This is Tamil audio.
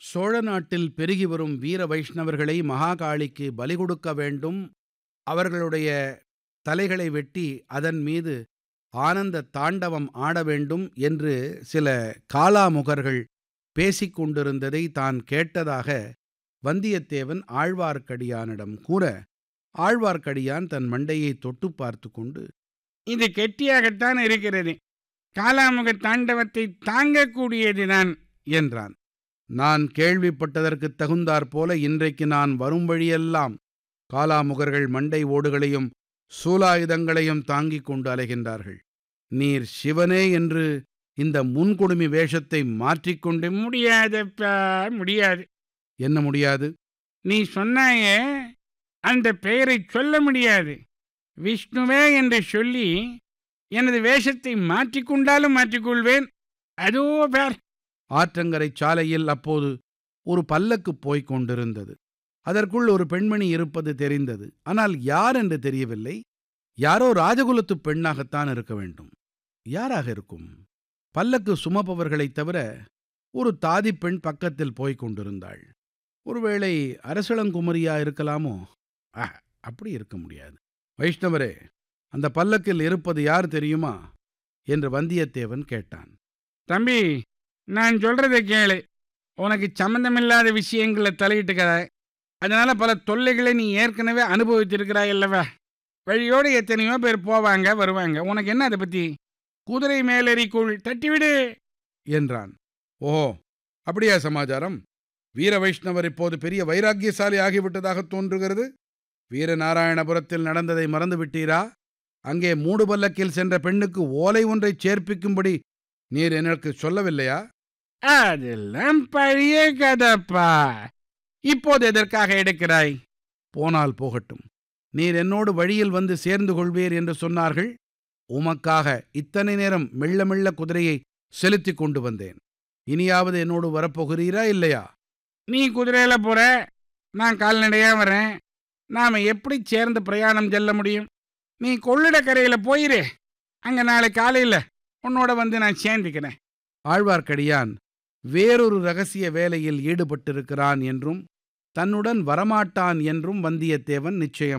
சோழ நாட்டில் பெருகி வரும் வீர வைஷ்ணவர்களை மகாகாளிக்கு பலி கொடுக்க வேண்டும் அவர்களுடைய தலைகளை வெட்டி அதன் மீது ஆனந்த தாண்டவம் ஆட வேண்டும் என்று சில காலாமுகர்கள் பேசிக் கொண்டிருந்ததை தான் கேட்டதாக வந்தியத்தேவன் ஆழ்வார்க்கடியானிடம் கூற ஆழ்வார்க்கடியான் தன் மண்டையை தொட்டு பார்த்து கொண்டு இது கெட்டியாகத்தான் இருக்கிறது காலாமுக தாண்டவத்தை தாங்கக்கூடியதுதான் என்றான் நான் கேள்விப்பட்டதற்குத் தகுந்தாற்போல இன்றைக்கு நான் வரும் வழியெல்லாம் காலாமுகர்கள் மண்டை ஓடுகளையும் சூலாயுதங்களையும் தாங்கிக் கொண்டு அலைகின்றார்கள் நீர் சிவனே என்று இந்த முன்குடுமி வேஷத்தை மாற்றிக்கொண்டு முடியாதப்பா முடியாது என்ன முடியாது நீ சொன்னாயே அந்த பெயரை சொல்ல முடியாது விஷ்ணுவே என்று சொல்லி எனது வேஷத்தை மாற்றிக்கொண்டாலும் மாற்றிக்கொள்வேன் அதோ பேர் ஆற்றங்கரை சாலையில் அப்போது ஒரு பல்லக்கு போய்க் கொண்டிருந்தது அதற்குள் ஒரு பெண்மணி இருப்பது தெரிந்தது ஆனால் யார் என்று தெரியவில்லை யாரோ ராஜகுலத்து பெண்ணாகத்தான் இருக்க வேண்டும் யாராக இருக்கும் பல்லக்கு சுமப்பவர்களைத் தவிர ஒரு தாதி பெண் பக்கத்தில் போய்க் கொண்டிருந்தாள் ஒருவேளை அரசளங்குமரியா இருக்கலாமோ ஆஹ், அப்படி இருக்க முடியாது வைஷ்ணவரே அந்த பல்லக்கில் இருப்பது யார் தெரியுமா என்று வந்தியத்தேவன் கேட்டான் தம்பி நான் சொல்றத கேளு உனக்கு சம்பந்தமில்லாத விஷயங்களை தலையிட்டுக்கிறாய் அதனால பல தொல்லைகளை நீ ஏற்கனவே அனுபவிச்சிருக்கிறாய் அல்லவா வழியோடு எத்தனையோ பேர் போவாங்க வருவாங்க உனக்கு என்ன அதை பத்தி குதிரை மேலேறிக்குள் தட்டிவிடு என்றான் ஓஹோ அப்படியா சமாச்சாரம் வீர வைஷ்ணவர் இப்போது பெரிய வைராக்கியசாலி ஆகிவிட்டதாக தோன்றுகிறது வீரநாராயணபுரத்தில் நடந்ததை மறந்து விட்டீரா அங்கே மூடு பல்லக்கில் சென்ற பெண்ணுக்கு ஓலை ஒன்றைச் சேர்ப்பிக்கும்படி நீர் எனக்கு சொல்லவில்லையா அதெல்லாம் பழைய கதப்பா இப்போது எதற்காக எடுக்கிறாய் போனால் போகட்டும் நீர் என்னோடு வழியில் வந்து சேர்ந்து கொள்வீர் என்று சொன்னார்கள் உமக்காக இத்தனை நேரம் மெல்ல மெல்ல குதிரையை செலுத்திக் கொண்டு வந்தேன் இனியாவது என்னோடு வரப்போகிறீரா இல்லையா நீ குதிரையில போற நான் கால்நடையா வரேன் நாம எப்படி சேர்ந்து பிரயாணம் செல்ல முடியும் நீ கொள்ளிடக்கரையில போயிரு அங்க நாளை காலையில உன்னோட வந்து நான் சேர்ந்துக்கிறேன் ஆழ்வார்க்கடியான் வேறொரு ரகசிய வேலையில் ஈடுபட்டிருக்கிறான் என்றும் தன்னுடன் வரமாட்டான் என்றும் வந்தியத்தேவன் நிச்சயம்